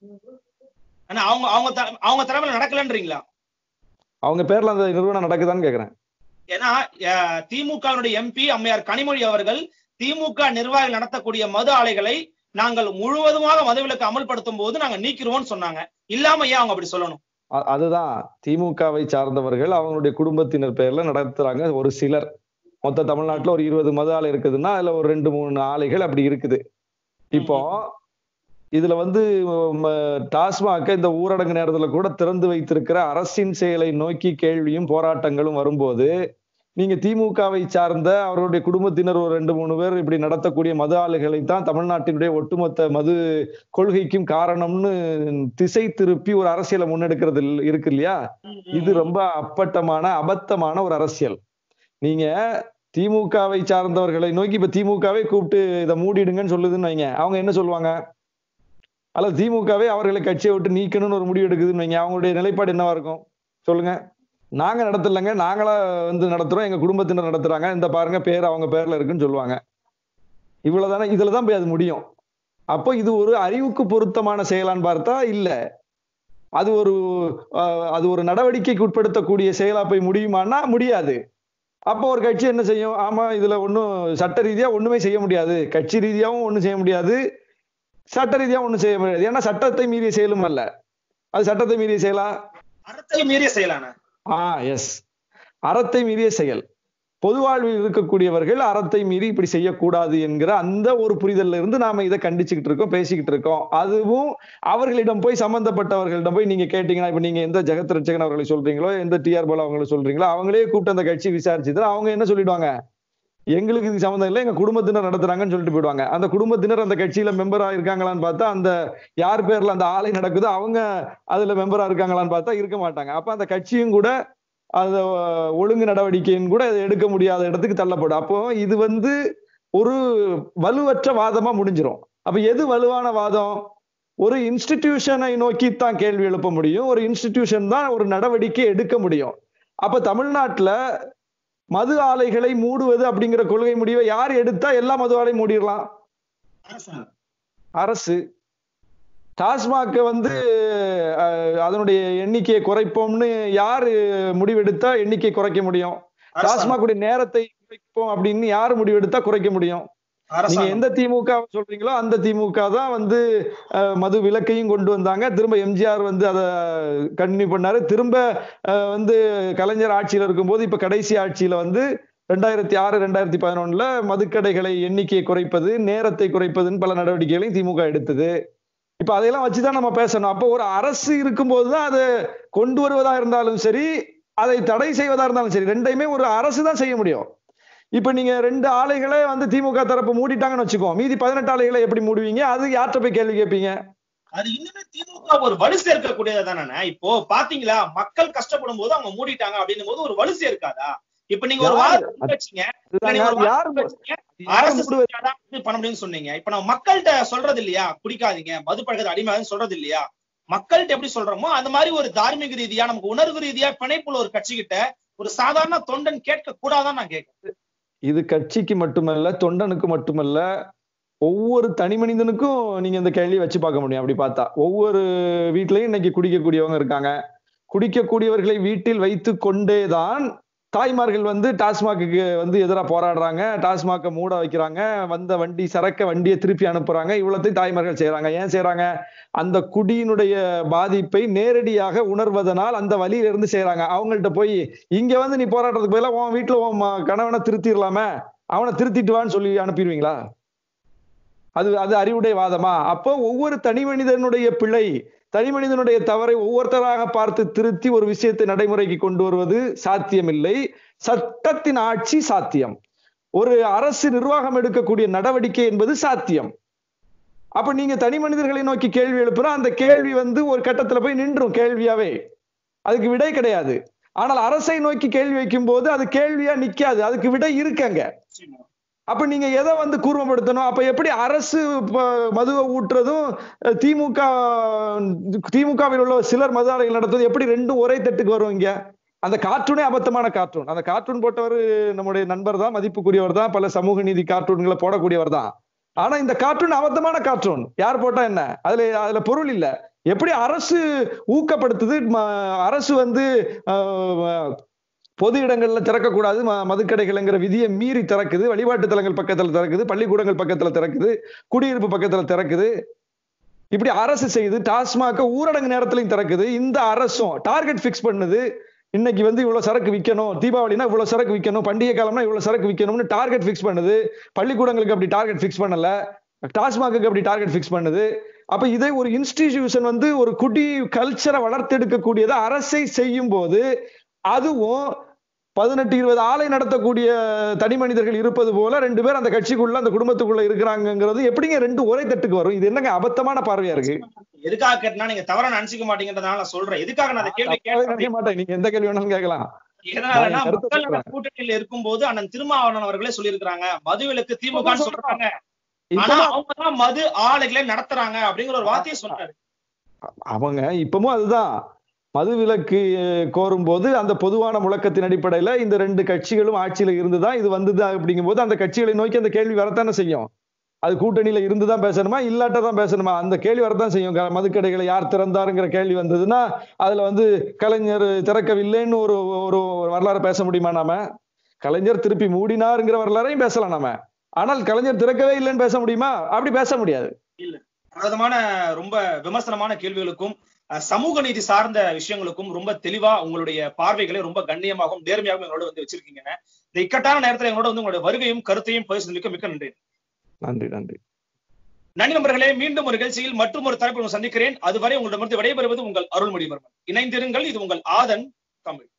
ஆனா அவங்க அவங்க த- அவங்க தலைமையில நடக்கலன்றீங்களா அவங்க பேர்ல அந்த நிறுவனம் நடக்குதான்னு கேக்குறேன் ஏன்னா அஹ், திமுகவினுடைய எம்பி அம்மையார் கனிமொழி அவர்கள் திமுக நிர்வாகிகள் நடத்தக்கூடிய மது ஆலைகளை நாங்கள் முழுவதுமாக மதுவிலக்கு அமல்படுத்தும் போது நாங்க நீக்கிருவோம்னு சொன்னாங்க இல்லாம ஏன் அவங்க அப்படி சொல்லணும் அ- அதுதான் திமுகவை சார்ந்தவர்கள் அவங்களுடைய குடும்பத்தினர் பேர்ல நடத்துறாங்க ஒரு சிலர் மொத்த தமிழ்நாட்டுல ஒரு இருபது மது ஆலை இருக்குதுன்னா அதுல ஒரு ரெண்டு மூணு ஆலைகள் அப்படி இருக்குது இப்போ இதுல வந்து ம, டாஸ்மாக இந்த ஊரடங்கு நேரத்துல கூட திறந்து வைத்திருக்கிற அரசின் செயலை நோக்கி கேள்வியும் போராட்டங்களும் வரும்போது நீங்க திமுகவை சார்ந்த அவருடைய குடும்பத்தினர் ஒரு ரெண்டு மூணு பேர் இப்படி நடத்தக்கூடிய மது ஆலைகளை தான் தமிழ்நாட்டினுடைய ஒட்டுமொத்த மது கொள்கைக்கும் காரணம்னு திசை திருப்பி ஒரு அரசியலை முன்னெடுக்கிறது இல்ல- இருக்கு இல்லையா இது ரொம்ப அப்பட்டமான அபத்தமான ஒரு அரசியல் நீங்க திமுகவை சார்ந்தவர்களை நோக்கி இப்ப திமுகவை கூப்பிட்டு இதை மூடிடுங்கன்னு சொல்லுதுன்னு வைங்க அவங்க என்ன சொல்லுவாங்க அல்லது திமுகவே அவர்களை கட்சியை விட்டு நீக்கணும்னு ஒரு முடிவு எடுக்குதுன்னு வைங்க அவங்களுடைய நிலைப்பாடு என்னவா இருக்கும் சொல்லுங்க நாங்க நடத்தலைங்க நாங்களா வந்து நடத்துறோம் எங்க குடும்பத்தினர் நடத்துறாங்க இந்த பாருங்க பேர் அவங்க பேர்ல இருக்குன்னு சொல்லுவாங்க இவ்வளவுதானே இதுலதான் போய் அது முடியும் அப்போ இது ஒரு அறிவுக்கு பொருத்தமான செயலான்னு பார்த்தா இல்ல அது ஒரு அஹ், அது ஒரு நடவடிக்கைக்கு உட்படுத்தக்கூடிய செயலா போய் முடியுமான்னா முடியாது அப்போ ஒரு கட்சி என்ன செய்யும் ஆமா இதுல ஒண்ணும் சட்ட ரீதியா ஒண்ணுமே செய்ய முடியாது கட்சி ரீதியாவும் ஒண்ணும் செய்ய முடியாது சட்ட ரீதியா ஒண்ணும் செய்ய முடியாது ஏன்னா சட்டத்தை மீறிய செயலும் அல்ல அது சட்டத்தை மீறிய செயலா அறத்தை மீறிய செயலான ஆ எஸ் அறத்தை மீறிய செயல் பொது வாழ்வில் இருக்கக்கூடியவர்கள் அறத்தை மீறி இப்படி செய்யக்கூடாது என்கிற அந்த ஒரு புரிதல்ல இருந்து நாம இதை கண்டிச்சுக்கிட்டு இருக்கோம் பேசிக்கிட்டு இருக்கோம் அதுவும் அவர்களிடம் போய் சம்பந்தப்பட்டவர்களிடம் போய் நீங்க கேட்டீங்கன்னா இப்ப நீங்க எந்த ஜெகத் ரட்சகன் அவர்களை சொல்றீங்களோ எந்த டிஆர் பாலா அவங்களை சொல்றீங்களோ அவங்களே கூப்பிட்டு அந்த கட்சி விசாரிச்சுட்டு அவங்க என்ன சொல்லிடுவாங்க எங்களுக்கு இது சம்மந்தம் இல்லை எங்க குடும்பத்தினர் நடத்துறாங்கன்னு சொல்லிட்டு போயிடுவாங்க அந்த குடும்பத்தினர் அந்த கட்சியில மெம்பரா இருக்காங்களான்னு பார்த்தா அந்த யார் பேர்ல அந்த ஆலை நடக்குதோ அவங்க அதுல மெம்பரா இருக்காங்களான்னு பார்த்தா இருக்க மாட்டாங்க அப்ப அந்த கட்சியும் கூட அந்த அஹ், ஒழுங்கு நடவடிக்கைன்னு கூட அதை எடுக்க முடியாத இடத்துக்கு தள்ளப்படும் அப்போ இது வந்து ஒரு வலுவற்ற வாதமா முடிஞ்சிரும் அப்ப எது வலுவான வாதம் ஒரு இன்ஸ்டிடியூஷனை நோக்கி தான் கேள்வி எழுப்ப முடியும் ஒரு இன்ஸ்டிடியூஷன் தான் ஒரு நடவடிக்கை எடுக்க முடியும் அப்ப தமிழ்நாட்டுல மது ஆலைகளை மூடுவது அப்படிங்கிற கொள்கை முடிவை யார் எடுத்தா எல்லா மது ஆலையும் மூடிடலாம் அரசு டாஸ்மாக் வந்து அஹ், அதனுடைய எண்ணிக்கையை குறைப்போம்னு யாரு முடிவெடுத்தா எண்ணிக்கை குறைக்க முடியும் டாஸ்மாக் உடைய நேரத்தை குறைப்போம் அப்படின்னு யாரு முடிவெடுத்தா குறைக்க முடியும் நீங்க அரசாங்கம் எந்த திமுக சொல்றீங்களோ அந்த திமுக தான் வந்து அஹ், மது விலக்கையும் கொண்டு வந்தாங்க திரும்ப எம்ஜிஆர் வந்து அதை கண்டினியூ பண்ணாரு திரும்ப அஹ், வந்து கலைஞர் ஆட்சியில இருக்கும்போது இப்ப கடைசி ஆட்சியில வந்து ரெண்டாயிரத்தி ஆறு ரெண்டாயிரத்தி பதினொன்னுல மதுக்கடைகளை எண்ணிக்கையை குறைப்பது நேரத்தை குறைப்பதுன்னு பல நடவடிக்கைகளையும் திமுக எடுத்தது இப்ப அதையெல்லாம் வச்சுதான் நம்ம பேசணும் அப்போ ஒரு அரசு இருக்கும்போது தான் அதை கொண்டு வருவதா இருந்தாலும் சரி அதை தடை செய்வதா இருந்தாலும் சரி ரெண்டையுமே ஒரு அரசு தான் செய்ய முடியும் இப்ப நீங்க ரெண்டு ஆலைகளே வந்து திமுக தரப்பு மூடிட்டாங்கன்னு வச்சுக்கோ மீதி பதினெட்டு ஆலைகளை எப்படி மூடுவீங்க அது யார்கிட்ட போய் கேள்வி கேட்பீங்க அது இன்னுமே திமுக ஒரு வலு சேர்க்கக்கூடியது தானே இப்போ பாத்தீங்களா மக்கள் கஷ்டப்படும் போது அவங்க மூடிட்டாங்க அப்படின்னும் போது ஒரு வலு சேர்க்காதா இப்ப நீங்க ஒரு யாரு? வாரம் வச்சீங்க இப்ப இதுதாங்க, நீங்க ஒரு யாரு வாரம் வச்சீங்க. யாரு அரசு மூடுவது? செஞ்சாதான் இது பண்ண முடியும்னு சொன்னீங்க இப்ப நம்ம மக்கள்கிட்ட சொல்றது இல்லையா குடிக்காதீங்க மது பழக்கத்தை அடிமையாதுன்னு சொல்றது இல்லையா மக்கள்கிட்ட எப்படி சொல்றோமோ அந்த மாதிரி ஒரு தார்மீக ரீதியா நமக்கு உணர்வு ரீதியா பிணைப்புள்ள ஒரு கட்சி கிட்ட ஒரு சாதாரண தொண்டன் கேட்க கூடாதான் நான் கேட்கிறேன் இது கட்சிக்கு மட்டுமல்ல தொண்டனுக்கு மட்டுமல்ல ஒவ்வொரு தனி மனிதனுக்கும் நீங்க இந்த கேள்வியை வச்சு பார்க்க முடியும் அப்படி பார்த்தா ஒவ்வொரு வீட்லயும் இன்னைக்கு குடிக்கக்கூடியவங்க இருக்காங்க குடிக்கக்கூடியவர்களை வீட்டில் வைத்து கொண்டேதான் தாய்மார்கள் வந்து டாஸ்மாக்கு வந்து எதிராக போராடுறாங்க டாஸ்மாக்கை மூட வைக்கிறாங்க வந்த வண்டி சரக்க வண்டியை திருப்பி அனுப்புறாங்க இவ்வளத்தையும் தாய்மார்கள் செய்றாங்க ஏன் செய்றாங்க அந்த குடியினுடைய பாதிப்பை நேரடியாக உணர்வதனால் அந்த வழியில இருந்து செய்றாங்க அவங்கள்ட்ட போய் இங்க வந்து நீ போராட்டத்துக்கு பதிலா உன் வீட்டுல உன் ம- கணவனை திருத்திடலாமே அவனை திருத்திட்டு வான்னு சொல்லி அனுப்பிடுவீங்களா அது அது அறிவுடைய வாதமா அப்போ ஒவ்வொரு தனி மனிதனுடைய பிழை தனி மனிதனுடைய தவறை ஒவ்வொருத்தராக பார்த்து திருத்தி ஒரு விஷயத்தை நடைமுறைக்கு கொண்டு வருவது சாத்தியமில்லை சட்டத்தின் ஆட்சி சாத்தியம் ஒரு அரசு நிர்வாகம் எடுக்கக்கூடிய நடவடிக்கை என்பது சாத்தியம் அப்ப நீங்க தனி மனிதர்களை நோக்கி கேள்வி எழுப்புனா அந்த கேள்வி வந்து ஒரு கட்டத்துல போய் நின்றும் கேள்வியாவே அதுக்கு விடை கிடையாது ஆனால் அரசை நோக்கி கேள்வி வைக்கும் போது அது கேள்வியா நிக்காது அதுக்கு விடை இருக்கங்க அப்ப நீங்க எதை வந்து கூர்மப்படுத்தணும் அப்ப எப்படி அரசு ப- மதுவை ஊட்டுறதும் அஹ், திமுக திமுகவில் உள்ள சிலர் மது ஆலைகள் நடத்துவது எப்படி ரெண்டும் ஒரே தட்டுக்கு வரும் இங்க அந்த கார்ட்டூனே அபத்தமான கார்ட்டூன் அந்த கார்ட்டூன் போட்டவர் நம்முடைய நண்பர் தான் மதிப்புக்குரியவர் தான் பல சமூக நீதி கார்ட்டூன்களை போடக்கூடியவர் தான் ஆனா இந்த கார்ட்டூன் அபத்தமான கார்ட்டூன் யார் போட்டா என்ன அதுல அதுல பொருள் இல்ல எப்படி அரசு ஊக்கப்படுத்துது ம- அரசு வந்து ஆஹ், பொது இடங்கள்ல திறக்கக்கூடாது ம- மதுக்கடைகள்ங்கிற விதியை மீறி திறக்குது வழிபாட்டு தலங்கள் பக்கத்துல திறக்குது பள்ளிக்கூடங்கள் பக்கத்துல திறக்குது குடியிருப்பு பக்கத்துல திறக்குது இப்படி அரசு செய்யுது டாஸ்மாக ஊரடங்கு நேரத்திலையும் திறக்குது இந்த அரசும் டார்கெட் ஃபிக்ஸ் பண்ணுது இன்னைக்கு வந்து இவ்வளவு சரக்கு விற்கணும் தீபாவளினா இவ்வளவு சரக்கு விற்கணும் பண்டிகை காலம்னா இவ்வளவு சரக்கு விற்கணும்னு டார்கெட் ஃபிக்ஸ் பண்ணுது பள்ளிக்கூடங்களுக்கு அப்படி டார்கெட் ஃபிக்ஸ் பண்ணல டாஸ்மாக்கு அப்படி டார்கெட் ஃபிக்ஸ் பண்ணுது அப்ப இதை ஒரு இன்ஸ்டிடியூஷன் வந்து ஒரு குடி கல்ச்சரை வளர்த்தெடுக்கக்கூடியதை அரசை செய்யும் போது அதுவும் பதினெட்டு இருபது ஆலை நடத்தக்கூடிய தனி மனிதர்கள் இருப்பது போல ரெண்டு பேர் அந்த கட்சிக்குள்ள அந்த குடும்பத்துக்குள்ள இருக்கிறாங்கிறது எப்படிங்க ரெண்டு ஒரே தட்டுக்கு வரும் இது என்னங்க அபத்தமான பார்வையா இருக்கு எதுக்காக கேட்டனா நீங்க தவறா நினைச்சுக்க மாட்டீங்கன்றதுனால நான் சொல்றேன் எதுக்காக நான் அந்த கேள்வி தப்பாவே கேட்டேன் நினைக்க மாட்டேன் நீங்க எந்த கேள்வி வேணாலும் கேட்கலாம் எதனாலன்னா நான் கருத்து மக்கள் நல சொல்றேன். கூட்டணியில இருக்கும்போது அண்ணன் திருமாவளவன் அவர்களே சொல்லியிருக்கிறாங்க மதுவிலக்கு திமுக சொல்றேன். சொல்றாங்க ஆனா இப்பவும் அவங்க தான் மது ஆலைகளை நடத்துறாங்க அப்படிங்கிற ஒரு வார்த்தையை சொன்னாரு அவங்க இப்பவும் அதுதான் மது விலக்கு கோரும் போது அந்த பொதுவான முழக்கத்தின் அடிப்படையில இந்த ரெண்டு கட்சிகளும் ஆட்சியில இருந்துதான் இது வந்தது அப்படிங்கும்போது அந்த கட்சிகளை நோக்கி அந்த கேள்வி வரத்தானே செய்யும் அது கூட்டணியில இருந்துதான் பேசணுமா இல்லாட்ட தான் பேசணுமா அந்த கேள்வி வரத்தான் செய்யும் க- மதுக்கடைகளை யார் திறந்தாருங்கிற கேள்வி வந்ததுன்னா அதுல வந்து கலைஞர் திறக்கவில்லைன்னு ஒரு ஒரு வரலாறு பேச முடியுமா நாம கலைஞர் திருப்பி மூடினாருங்கிற வரலாறையும் பேசலாம் நாம ஆனால் கலைஞர் திறக்கவே இல்லைன்னு பேச முடியுமா அப்படி பேச முடியாது விதமான ரொம்ப விமர்சனமான கேள்விகளுக்கும் அஹ், சமூக நீதி சார்ந்த விஷயங்களுக்கும் ரொம்ப தெளிவா உங்களுடைய பார்வைகளை ரொம்ப கண்ணியமாகவும் நேர்மையாகவும் எங்களோட வந்து வச்சிருக்கீங்க இந்த இக்கட்டான நேரத்துல எங்களோட வந்து உங்களுடைய வருகையும் கருத்தையும் பகிர்ந்தளிக்க மிக்க நன்றி நன்றி நன்றி நன்றி நண்பர்களே மீண்டும் ஒரு நிகழ்ச்சியில் மற்றும் ஒரு தலைப்பு சந்திக்கிறேன் அதுவரை உங்களிடமிருந்து விடைபெறுவது உங்கள் அருள்மொழிவர்மன் இணைந்திருங்கள் இது உங்கள் ஆதன் தமிழ்